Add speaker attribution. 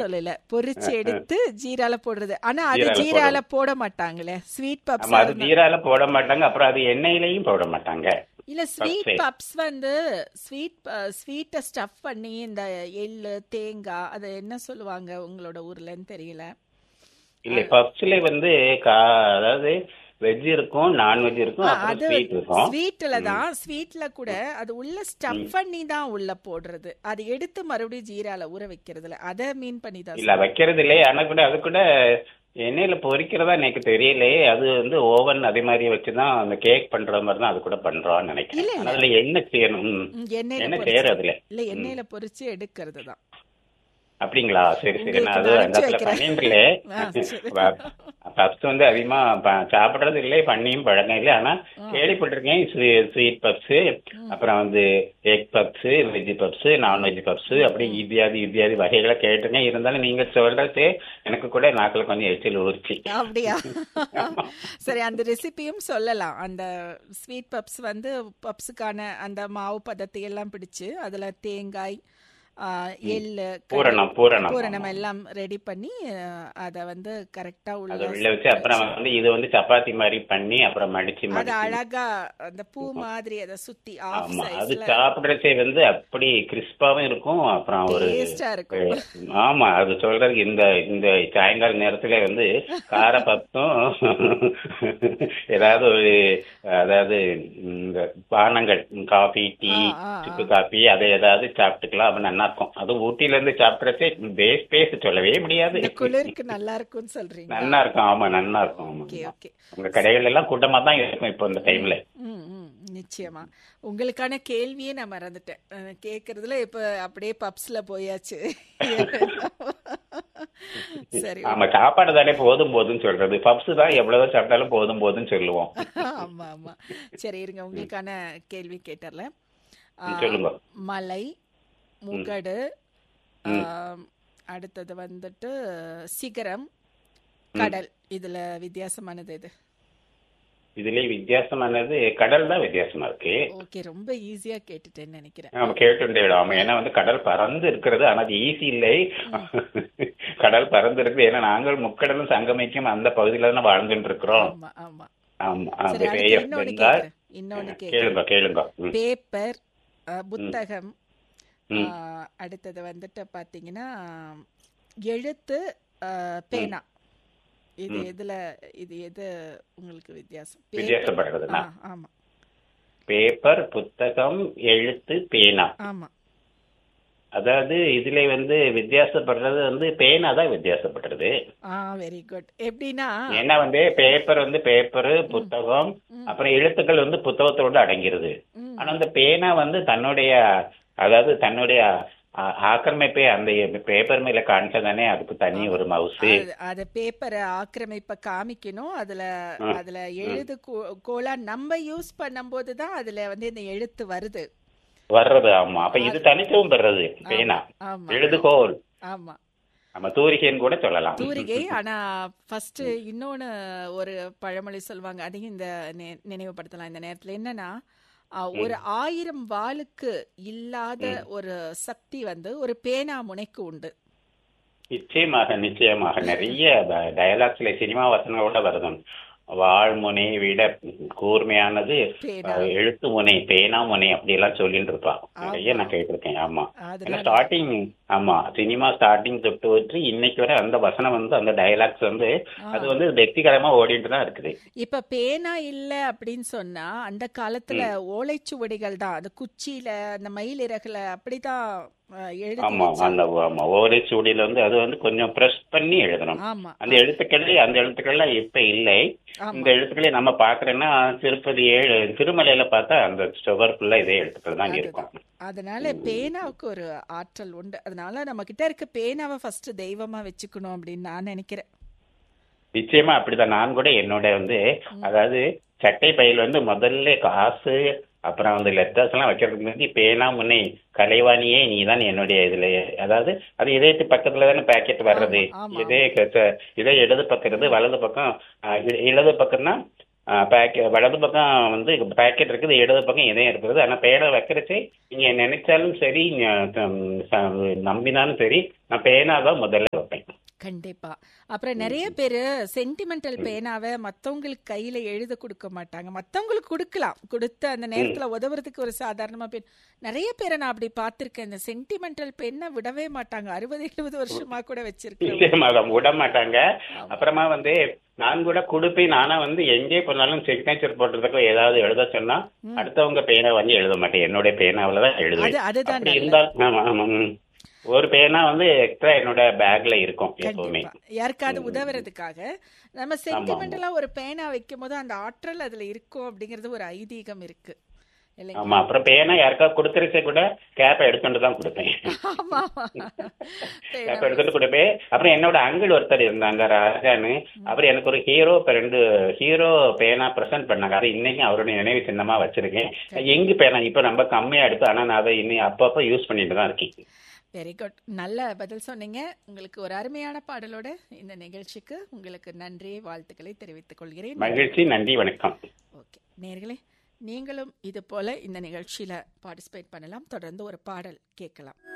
Speaker 1: சொல்லல பொரிச்சு எடுத்து ஜீரால போடுறது ஆனா அது
Speaker 2: ஜீரால
Speaker 1: ஜீரால போட மாட்டாங்களே ஸ்வீட் பப்ஸ்
Speaker 2: ஆமா அது ஜீரால போட மாட்டாங்க அப்புறம் அது எண்ணெயிலையும் போட மாட்டாங்க
Speaker 1: இல்ல ஸ்வீட்
Speaker 2: பப்ஸே.
Speaker 1: பப்ஸ் வந்து ஸ்வீட் ஸ்வீட்டை ஸ்டஃப் பண்ணி இந்த எள்ளு தேங்காய் அது என்ன சொல்லுவாங்க உங்களோட ஊர்லன்னு தெரியல
Speaker 2: இல்ல பப்ஸ்ல வந்து கா அதாவது வெஜ் இருக்கும் நான்வெஜ் இருக்கும்
Speaker 1: ஆ,
Speaker 2: அப்புறம்
Speaker 1: அது
Speaker 2: ஸ்வீட் இருக்கும்
Speaker 1: ஸ்வீட்ல தான் ஸ்வீட்ல கூட அது உள்ள ஸ்டஃப் பண்ணி தான் உள்ள போடுறது அது எடுத்து மறுபடியும் ஜீரால ஊற வைக்கிறதுல அத மீன் பண்ணி தான்
Speaker 2: இல்ல வைக்கிறது இல்லையே ஆனா கூட அது கூட எண்ணெயில பொரிக்கிறதா எனக்கு தெரியலையே அது வந்து ஓவன் அதே மாதிரி வச்சுதான் அந்த கேக் பண்ற மாதிரி தான் அது கூட பண்றோம்னு
Speaker 1: இல்ல,
Speaker 2: நினைக்கிறேன்
Speaker 1: இல்ல.
Speaker 2: ஆனா அதுல எண்ணெய் செய்யணும் ம்.
Speaker 1: ம், எண்ணெயில
Speaker 2: எண்ணெய்
Speaker 1: பொரிச்சு
Speaker 2: செய்யறது அதுல
Speaker 1: இல்ல எண்ணெயில பொரிச்சு எடுக்கிறது தான்
Speaker 2: அப்படிங்களா சரி சரி நான் அது
Speaker 1: உங்களுக்கு
Speaker 2: அந்த
Speaker 1: நான்
Speaker 2: இடத்துல
Speaker 1: அனுப்பிச்சு வைக்கிறேன்.
Speaker 2: பண்ணிட்டு பப்ஸ் வந்து அதிகமா ப- சாப்பிடுறது இல்லை பண்ணியும் பழக்கம் இல்லை ஆனா கேள்விப்பட்டிருக்கேன் ஸ்வீட் பப்ஸ் அப்புறம் வந்து egg puffs veg puffs non veg puffs அப்படி இத்தியாதி இத்தியாதி வகைகளை கேட்டிருக்கேன் இருந்தாலும் நீங்க சொல்றது எனக்கு கூட நாக்குல கொஞ்சம் எச்சில் ஊறிச்சு
Speaker 1: அப்படியா சரி அந்த ரெசிபியும் சொல்லலாம் அந்த ஸ்வீட் பப்ஸ் வந்து பப்ஸுக்கான அந்த மாவு பதத்தை எல்லாம் பிடிச்சு அதுல தேங்காய் ஆ, எள்ளு
Speaker 2: பூரணம் பூரணம்
Speaker 1: பூரணம் எல்லாம் ரெடி பண்ணி அத வந்து கரெக்டா
Speaker 2: அதை
Speaker 1: உள்ள
Speaker 2: உள்ள வச்சு அப்புறம் வந்து இது வந்து சப்பாத்தி மாதிரி பண்ணி அப்புறம் மடிச்சு
Speaker 1: அது
Speaker 2: மடிச்சு
Speaker 1: அழகா அந்த பூ மாதிரி அத சுத்தி ஆஃப்
Speaker 2: ஆமா அது
Speaker 1: சைஸ்ல
Speaker 2: சாப்பிடுறச்சே வந்து அப்படி கிறிஸ்பாவும் இருக்கும் அப்புறம் ஒரு
Speaker 1: டேஸ்டா இருக்கும்
Speaker 2: அஹ், ஆமா அது சொல்றதுக்கு இந்த இந்த சாயங்கால நேரத்துல வந்து கார பத்தும் ஏதாவது ஒரு அதாவது இந்த பானங்கள் காபி டீ
Speaker 1: ஆ, ஆ, ஆ.
Speaker 2: சுக்கு காபி அதை ஏதாவது சாப்பிட்டுக்கலாம் அப்ப நல்லா இருக்கும் அதுவும் ஊட்டில இருந்து சாப்பிடுறச்சே பேஸ் பேஸ் சொல்லவே முடியாது
Speaker 1: இந்த குளிருக்கு நல்லா இருக்கும்னு சொல்றீங்க
Speaker 2: நல்லா இருக்கும் ஆமா நல்லா இருக்கும் ஆமா
Speaker 1: ஓகே ஓகே
Speaker 2: உங்க கடைகள் எல்லாம் கூட்டமா தான் இருக்கும் இப்போ இந்த டைம்ல
Speaker 1: ம் ம் நிச்சயமா உங்களுக்கான கேள்வியே நான் மறந்துட்டேன் அஹ், கேக்குறதுல இப்ப அப்படியே பப்ஸ்ல போயாச்சு சரி
Speaker 2: ஆமா சாப்பாடு தானே போதும் போதும்னு சொல்றது பப்ஸ் தான் எவ்வளவு சாப்பிட்டாலும் போதும் போதும்னு சொல்லுவோம்
Speaker 1: ஆமா ஆமா சரி இருங்க உங்களுக்கான கேள்வி கேட்டர்ல
Speaker 2: ம், சொல்லுங்க
Speaker 1: மலை முகடு ஆம், அடுத்தது வந்துட்டு சிகரம் கடல் இதுல வித்தியாசமானது எது
Speaker 2: இதுலயே வித்தியாசமானது கடல் தான் வித்தியாசமா இருக்கு
Speaker 1: ஓகே ரொம்ப ஈஸியா கேட்டுட்டேன்னு நினைக்கிறேன்
Speaker 2: நம்ம கேட்டுட்டே ஆமா ஏன்னா வந்து கடல் பறந்து இருக்கிறது ஆனா அது ஈஸி இல்லை கடல் பறந்து இருக்குது ஏன்னா நாங்கள் முக்கடலும் சங்கமிக்கும் அந்த பகுதியில தான் வாழ்ந்துட்டு இருக்கிறோம்
Speaker 1: ஆமா ஆமா
Speaker 2: ஆமா
Speaker 1: சரி
Speaker 2: அந்த
Speaker 1: அடுத்து
Speaker 2: பே ஆஃப்
Speaker 1: இன்னொன்னு
Speaker 2: பெங்கால்
Speaker 1: கேக்குறேன் இன்னொன்னு கேக்குறேன்
Speaker 2: கேளுங்க கேளுங்க ம்,
Speaker 1: பேப்பர் அஹ், புத்தகம்
Speaker 2: ம்.
Speaker 1: அஹ், அடுத்தது வந்துட்டு பாத்தீங்கன்னா எழுத்து அஹ், பேனா இது எதுல இது எது உங்களுக்கு வித்தியாசம் Paper-
Speaker 2: வித்தியாசப்படுறதுன்னா
Speaker 1: ஆ, ஆமா
Speaker 2: பேப்பர் புத்தகம் எழுத்து பேனா
Speaker 1: ஆமா
Speaker 2: அதாவது இதுல வந்து வித்தியாசப்படுறது வந்து பேனா தான் வித்தியாசப்படுறது
Speaker 1: ஆ வெரி குட் எப்படின்னா
Speaker 2: ஏன்னா வந்து பேப்பர் வந்து பேப்பர் புத்தகம் அப்புறம் எழுத்துக்கள் வந்து புத்தகத்தோட அடங்கிறது
Speaker 1: ம்.
Speaker 2: ஆனா அந்த பேனா வந்து தன்னுடைய அதாவது தன்னுடைய ஆ- ஆக்கிரமிப்பை அந்த பேப்பர் மேல காமிச்சதானே அதுக்கு தனி ஒரு மவுஸ்
Speaker 1: அது- அத பேப்பரை ஆக்கிரமிப்ப காமிக்கணும் அதுல அதுல எழுது கோ- கோலா நம்ம யூஸ் பண்ணும்போது தான் அதுல வந்து இந்த எழுத்து வருது
Speaker 2: வர்றது ஆமா அப்ப இது தனித்துவம் பெறது பேனா
Speaker 1: ஆமா
Speaker 2: எழுதுகோல்
Speaker 1: ஆமா
Speaker 2: நம்ம தூரிகைன்னு கூட சொல்லலாம்
Speaker 1: தூரிகை ஆனா ஃபர்ஸ்ட் இன்னொன்னு ஒரு பழமொழி சொல்லுவாங்க அதையும் இந்த நி- நினைவுபடுத்தலாம் இந்த நேரத்துல என்னன்னா ஆ, ஒரு ஆயிரம் வாளுக்கு இல்லாத ஒரு சக்தி வந்து ஒரு பேனா முனைக்கு உண்டு
Speaker 2: நிச்சயமாக நிச்சயமாக நிறைய டயலாக்ஸ்ல சினிமா வசனங்களோட வருது வாழ்முனை விட கூர்மையானது
Speaker 1: பேனா.
Speaker 2: அஹ், எழுத்து முனை பேனா முனை அப்படி எல்லாம் சொல்லிட்டு இருப்பா நிறைய நான் கேட்டிருக்கேன் ஆமா ஏன்னா
Speaker 1: அதனால
Speaker 2: ஸ்டார்டிங் ஆமா சினிமா ஸ்டார்டிங் தொட்டு வச்சு இன்னைக்கு வரை அந்த வசனம் வந்து அந்த டயலாக்ஸ் வந்து அது வந்து வெற்றிகரமா ஓடிட்டு தான் இருக்குது
Speaker 1: இப்ப பேனா இல்ல அப்படின்னு சொன்னா அந்த காலத்துல ஓலைச்சுவடிகள் தான் அது குச்சியில அந்த மயில் இறகுல அப்படிதான் அஹ், எழுதி
Speaker 2: ஆமா
Speaker 1: வச்சாங்க.
Speaker 2: அந்த ஆமா ஓலை சூடியில வந்து அது வந்து கொஞ்சம் பிரஸ் பண்ணி எழுதணும்
Speaker 1: ஆமா
Speaker 2: அந்த எழுத்துக்களே அந்த எழுத்துக்கள்லாம் இப்ப இல்லை
Speaker 1: ஆமா
Speaker 2: இந்த எழுத்துக்களை நம்ம பாக்குறோம்னா திருப்பதி ஏழு திருமலையில பார்த்தா அந்த சுவர் ஃபுல்லா இதே எழுத்துக்கள் தான் இருக்கும்
Speaker 1: அதனால பேனாவுக்கு ஒரு ஆற்றல் உண்டு அதனால நம்ம கிட்ட இருக்க பேனாவை ஃபர்ஸ்ட் தெய்வமா வச்சுக்கணும் அப்படின்னு நான் நினைக்கிறேன்
Speaker 2: நிச்சயமா அப்படிதான் நான் கூட என்னோட வந்து அதாவது சட்டை பையில வந்து முதல்ல காசு அப்புறம் வந்து லெட்டர்ஸ் எல்லாம் வைக்கிறதுக்கு முன்னாடி பேனா முன்னே கலைவாணியே நீ தான் என்னுடைய இதுல அதாவது அது இதயத்து பக்கத்துல தானே பாக்கெட் வர்றது
Speaker 1: ஆமா, ஆமா.
Speaker 2: இதே க- இதே இடது பக்கம் இருந்து வலது பக்கம் ஆஹ், இ- இடது பக்கம்னா பேக்கெட் வலது பக்கம் வந்து பேக்கெட் இருக்குது இடது பக்கம் இதயம் இருக்குது ஆனா பேனை வைக்கிறச்சே நீங்க நினைச்சாலும் சரி ந- த- ச- நம்பினாலும் சரி நான் பேனா தான் முதல்ல வைப்பேன்
Speaker 1: கண்டிப்பா அப்புறம் நிறைய பேரு சென்டிமெண்டல் பேனாவை மத்தவங்களுக்கு கையில எழுத கொடுக்க மாட்டாங்க மத்தவங்களுக்கு கொடுக்கலாம் கொடுத்து அந்த நேரத்துல உதவுறதுக்கு ஒரு சாதாரணமா பென் நிறைய பேரை நான் அப்படி பார்த்திருக்கேன் இந்த சென்டிமெண்டல் பெண்ணை விடவே மாட்டாங்க அறுபது எழுபது வருஷமா கூட வச்சிருக்கேன்
Speaker 2: நிச்சயமா அதை விட மாட்டாங்க அப்புறமா வந்து நான் கூட கொடுப்பேன் நானா வந்து எங்கே போனாலும் சிக்னேச்சர் போடுறதுக்கு ஏதாவது எழுத சொன்னா அடுத்தவங்க பேனா வந்து எழுத மாட்டேன் என்னுடைய பேனாவில தான் எழுதுவேன்
Speaker 1: அது அதுதான்
Speaker 2: அப்படி
Speaker 1: நல்லது.
Speaker 2: இருந்தால் ஆமா ஆமா ம். ஒரு பேனா வந்து எக்ஸ்ட்ரா என்னோட பேக்ல இருக்கும் எப்பவுமே
Speaker 1: கண்டிப்பா யாருக்காவது உதவுறதுக்காக நம்ம சென்டிமெண்டலா ஒரு பேனா வைக்கும் போது அந்த ஆற்றல் அதுல இருக்கும் அப்படிங்கறது ஒரு ஐதீகம் இருக்கு இல்லைங்க
Speaker 2: ஆமா அப்புறம் பேனா யாருக்காவது கொடுத்துருச்சே கூட கேப்பை எடுத்துட்டு தான் கொடுப்பேன்
Speaker 1: ஆமா ஆமா. பேனா
Speaker 2: கேப்பை எடுத்துட்டு கொடுப்பேன் அப்புறம் என்னோட அங்கிள் ஒருத்தர் இருந்தாங்க ராஜான்னு அவர் எனக்கு ஒரு ஹீரோ ரெண்டு ஹீரோ பேனா பிரசன்ட் பண்ணாங்க அது இன்னைக்கு அவருடைய நினைவு சின்னமா வச்சிருக்கேன் எங்க பேனா இப்ப ரொம்ப கம்மியா எடுத்து ஆனா நான் அதை இன்னும் அப்பப்போ யூஸ் பண்ணிட்டு தான் இருக்கேன்
Speaker 1: வெரி குட் நல்ல பதில் சொன்னீங்க உங்களுக்கு ஒரு அருமையான பாடலோட இந்த நிகழ்ச்சிக்கு உங்களுக்கு நன்றி வாழ்த்துக்களை தெரிவித்துக் கொள்கிறேன்
Speaker 2: மகிழ்ச்சி நன்றி வணக்கம்
Speaker 1: ஓகே நேர்களே நீங்களும் இது போல இந்த நிகழ்ச்சியில பார்ட்டிசிபேட் பண்ணலாம் தொடர்ந்து ஒரு பாடல் கேட்கலாம்